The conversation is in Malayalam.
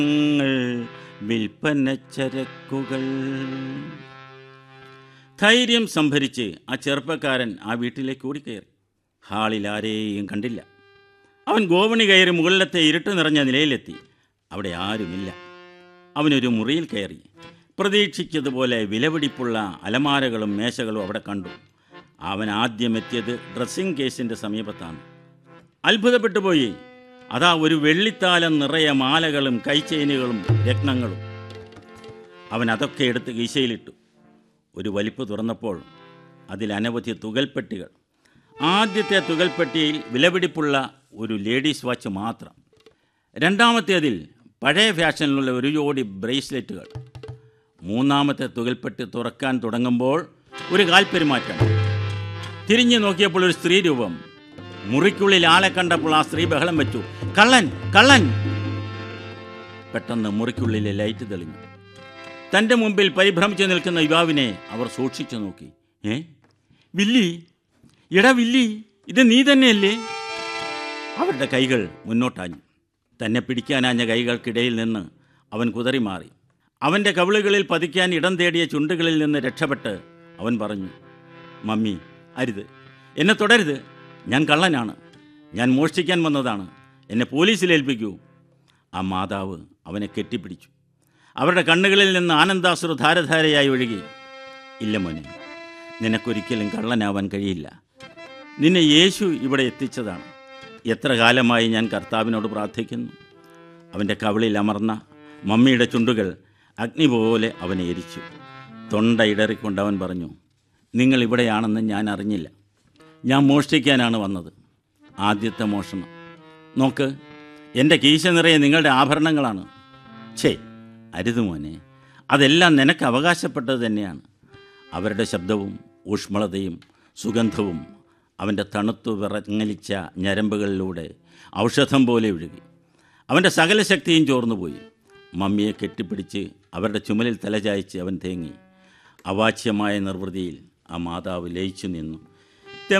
വിൽപ്പന ചരക്കുകൾ ധൈര്യം സംഭരിച്ച് ആ ചെറുപ്പക്കാരൻ ആ വീട്ടിലേക്ക് ഓടിക്കയറി ഹാളിൽ ആരെയും കണ്ടില്ല അവൻ ഗോവണി കയറി മുകളിലത്തെ ഇരുട്ട് നിറഞ്ഞ നിലയിലെത്തി അവിടെ ആരുമില്ല അവനൊരു മുറിയിൽ കയറി പ്രതീക്ഷിച്ചതുപോലെ വിലപിടിപ്പുള്ള അലമാരകളും മേശകളും അവിടെ കണ്ടു അവൻ ആദ്യം എത്തിയത് ഡ്രസ്സിംഗ് കേസിൻ്റെ സമീപത്താണ് അത്ഭുതപ്പെട്ടു പോയി അതാ ഒരു വെള്ളിത്താലം നിറയെ മാലകളും കൈച്ചെയിനുകളും രത്നങ്ങളും അവൻ അതൊക്കെ എടുത്ത് കീശയിലിട്ടു ഒരു വലിപ്പ് തുറന്നപ്പോൾ അതിൽ അനവധി തുകൽപ്പെട്ടികൾ ആദ്യത്തെ തുകൽപ്പെട്ടിയിൽ വിലപിടിപ്പുള്ള ഒരു ലേഡീസ് വാച്ച് മാത്രം രണ്ടാമത്തേതിൽ പഴയ ഫാഷനിലുള്ള ഒരു ജോഡി ബ്രേസ്ലെറ്റുകൾ മൂന്നാമത്തെ തുകൽപ്പെട്ടി തുറക്കാൻ തുടങ്ങുമ്പോൾ ഒരു കാൽപ്പെരുമാറ്റം തിരിഞ്ഞു നോക്കിയപ്പോൾ ഒരു സ്ത്രീ രൂപം മുറിക്കുള്ളിൽ ആളെ കണ്ടപ്പോൾ ആ സ്ത്രീ ബഹളം വെച്ചു കള്ളൻ കള്ളൻ പെട്ടെന്ന് മുറിക്കുള്ളിലെ ലൈറ്റ് തെളിഞ്ഞു തൻ്റെ മുമ്പിൽ പരിഭ്രമിച്ചു നിൽക്കുന്ന യുവാവിനെ അവർ സൂക്ഷിച്ചു നോക്കി ഏ വില്ലി എടാ വില്ലി ഇത് നീ തന്നെയല്ലേ അവരുടെ കൈകൾ മുന്നോട്ടാഞ്ഞു തന്നെ പിടിക്കാനാഞ്ഞ കൈകൾക്കിടയിൽ നിന്ന് അവൻ കുതറി മാറി അവൻ്റെ കവിളുകളിൽ പതിക്കാൻ ഇടം തേടിയ ചുണ്ടുകളിൽ നിന്ന് രക്ഷപ്പെട്ട് അവൻ പറഞ്ഞു മമ്മി അരുത് എന്നെ തുടരുത് ഞാൻ കള്ളനാണ് ഞാൻ മോഷ്ടിക്കാൻ വന്നതാണ് എന്നെ പോലീസിൽ ഏൽപ്പിക്കൂ ആ മാതാവ് അവനെ കെട്ടിപ്പിടിച്ചു അവരുടെ കണ്ണുകളിൽ നിന്ന് ആനന്ദാസുര ധാരധാരയായി ഒഴുകി ഇല്ല മോനെ നിനക്കൊരിക്കലും കള്ളനാവാൻ കഴിയില്ല നിന്നെ യേശു ഇവിടെ എത്തിച്ചതാണ് എത്ര കാലമായി ഞാൻ കർത്താവിനോട് പ്രാർത്ഥിക്കുന്നു അവൻ്റെ കവിളിൽ അമർന്ന മമ്മിയുടെ ചുണ്ടുകൾ അഗ്നി പോലെ അവനെ എരിച്ചു തൊണ്ട ഇടറിക്കൊണ്ട് അവൻ പറഞ്ഞു നിങ്ങൾ ഇവിടെയാണെന്ന് ഞാൻ അറിഞ്ഞില്ല ഞാൻ മോഷ്ടിക്കാനാണ് വന്നത് ആദ്യത്തെ മോഷണം നോക്ക് എൻ്റെ കീശ നിറയെ നിങ്ങളുടെ ആഭരണങ്ങളാണ് ഛേ അരുത് മോനെ അതെല്ലാം നിനക്ക് അവകാശപ്പെട്ടത് തന്നെയാണ് അവരുടെ ശബ്ദവും ഊഷ്മളതയും സുഗന്ധവും അവൻ്റെ തണുത്തു വിറങ്ങലിച്ച ഞരമ്പുകളിലൂടെ ഔഷധം പോലെ ഒഴുകി അവൻ്റെ സകല ശക്തിയും ചോർന്നുപോയി മമ്മിയെ കെട്ടിപ്പിടിച്ച് അവരുടെ ചുമലിൽ തലചായ്ച്ച് അവൻ തേങ്ങി അവാച്യമായ നിർവൃതിയിൽ ആ മാതാവ് ലയിച്ചു നിന്നു